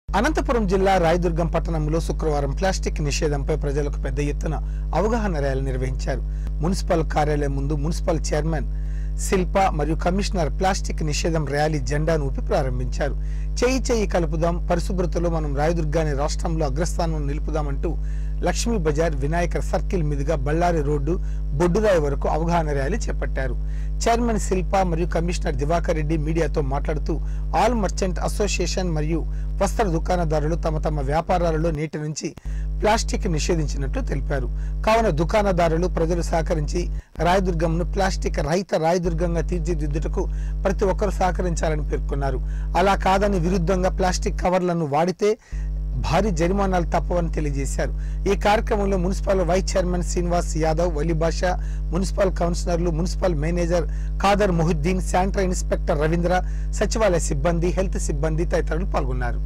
అనంతపురం జిల్లా రాయదుర్గం పట్టణంలో శుక్రవారం ప్లాస్టిక్ నిషేధంపై ప్రజలకు పెద్ద ఎత్తున అవగాహన ర్యాలీ నిర్వహించారు మున్సిపల్ కార్యాలయం ముందు మున్సిపల్ చైర్మన్ శిల్ప మరియు కమిషనర్ ప్లాస్టిక్ నిషేధం ర్యాలీ జెండాను ఊపి ప్రారంభించారు చేయి చేయి కలుపుదాం పరిశుభ్రతలో మనం రాయదుర్గాన్ని రాష్ట్రంలో అగ్రస్థానం నిలుపుదామంటూ లక్ష్మీ బజార్ వినాయక సర్కిల్ మీదుగా బళ్ళారి రోడ్డు బొడ్డురాయి వరకు అవగాహన ర్యాలీ చేపట్టారు చైర్మన్ శిల్ప మరియు కమిషనర్ దివాకర్ రెడ్డి మీడియాతో మాట్లాడుతూ ఆల్ మర్చెంట్ అసోసియేషన్ మరియు వస్త్ర దుకాణదారులు తమ తమ వ్యాపారాలలో నేటి నుంచి ప్లాస్టిక్ నిషేధించినట్లు తెలిపారు కావున దుకాణదారులు ప్రజలు సహకరించి రాయదుర్గంను ప్లాస్టిక్ రహిత రాయదుర్గంగా తీర్చిదిద్దుటకు ప్రతి ఒక్కరూ సహకరించాలని పేర్కొన్నారు అలా కాదని విరుద్ధంగా ప్లాస్టిక్ కవర్లను వాడితే భారీ జరిమానాలు తప్పవని తెలియజేశారు ఈ కార్యక్రమంలో municipal vice chairman Srinivas Yadav Valibhasha municipal కౌన్సిలర్లు municipal manager Khader Mohiddin sanitary inspector Ravindra సచివాలయ సిబ్బంది హెల్త్ సిబ్బంది తదితరులు పాల్గొన్నారు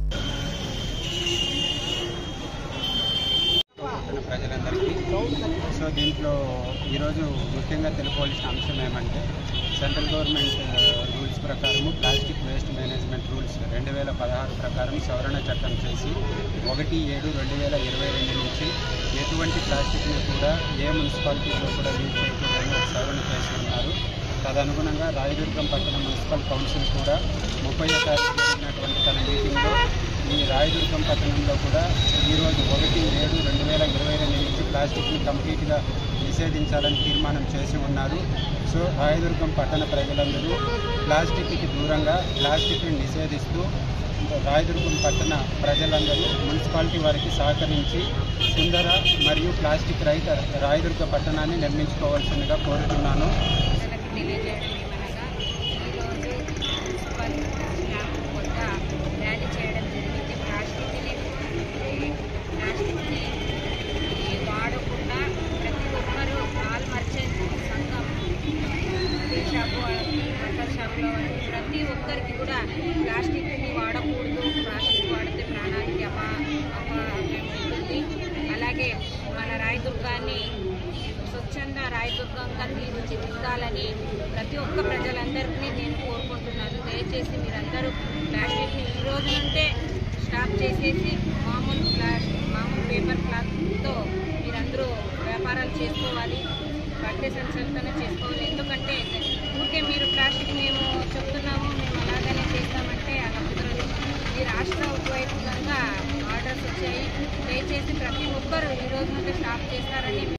పట్టణ ప్రజలందరికీ సో దీంట్లో ఈరోజు ముఖ్యంగా తెలుసుకోవాల్సిన అంశం ఏమంటే సెంట్రల్ గవర్నమెంట్ రూల్స్ ప్రకారము ప్లాస్టిక్ వేస్ట్ మేనేజ్మెంట్ రూల్స్ రెండు వేల పదహారు ప్రకారం సవరణ చట్టం చేసి ఒకటి ఏడు రెండు వేల ఇరవై రెండు నుంచి ఎటువంటి ప్లాస్టిక్ని కూడా ఏ మున్సిపాలిటీలో కూడా యూజ్ చేయకూడదని ఒక సవరణ చేసి ఉన్నారు తదనుగుణంగా రాయదుర్గం పట్టణ మున్సిపల్ కౌన్సిల్ కూడా ముప్పై తారీఖు జరిగినటువంటి తన మీటింగ్లో ఈ రాయదుర్గం పట్టణంలో కూడా ఈరోజు ఒకటి ఏడు రెండు వేల ఇరవై రెండు నుంచి ప్లాస్టిక్ని కంప్లీట్గా నిషేధించాలని తీర్మానం చేసి ఉన్నారు సో రాయదుర్గం పట్టణ ప్రజలందరూ ప్లాస్టిక్కి దూరంగా ప్లాస్టిక్ని నిషేధిస్తూ రాయదుర్గం పట్టణ ప్రజలందరూ మున్సిపాలిటీ వారికి సహకరించి సుందర మరియు ప్లాస్టిక్ రహిత రాయదుర్గ పట్టణాన్ని నిర్మించుకోవాల్సిందిగా కోరుతున్నాను ప్రజలకు తెలియజేయడం ఏమనగా ఈరోజు మున్సిపల్ స్టాఫ్ వద్ద ర్యాలీ చేయడం జరిగింది ప్లాస్టిక్ని ప్లాస్టిక్ని వాడకుండా ప్రతి ఒక్కరూ ఆల్ మర్చెంట్ సంఘం టీ షాపు వాళ్ళకి బట్టల షాపులో వాళ్ళకి ప్రతి ఒక్కరికి కూడా ప్లాస్టిక్ని వాడకూడదు ప్లాస్టిక్ వాడితే ప్రాణానికి అపా అపాయం ఉంటుంది అలాగే మన రాయదుర్గాన్ని స్వచ్ఛంద రాయదుర్గంగా తీర్చిదిద్దాలని ప్రతి ఒక్క ప్రజలందరినీ నేను కోరుకుంటున్నాను దయచేసి మీరందరూ ప్లాస్టిక్ని ఈ రోజు నుండే స్టాప్ చేసేసి మామూలు ప్లాస్టిక్ మామూలు పేపర్ క్లాత్తో మీరందరూ వ్యాపారాలు చేసుకోవాలి బట్టే సంచలన చేసుకోవాలి ఎందుకంటే ఊరికే మీరు ప్లాస్టిక్ మేము చెప్తున్నాము మేము అలాగనే చేస్తామంటే అలా కుదరదు ఈ రాష్ట్ర వైపుగా ఆర్డర్స్ వచ్చాయి దయచేసి ప్రతి ఒక్కరూ ఈ రోజు నుండి స్టాప్ చేస్తారని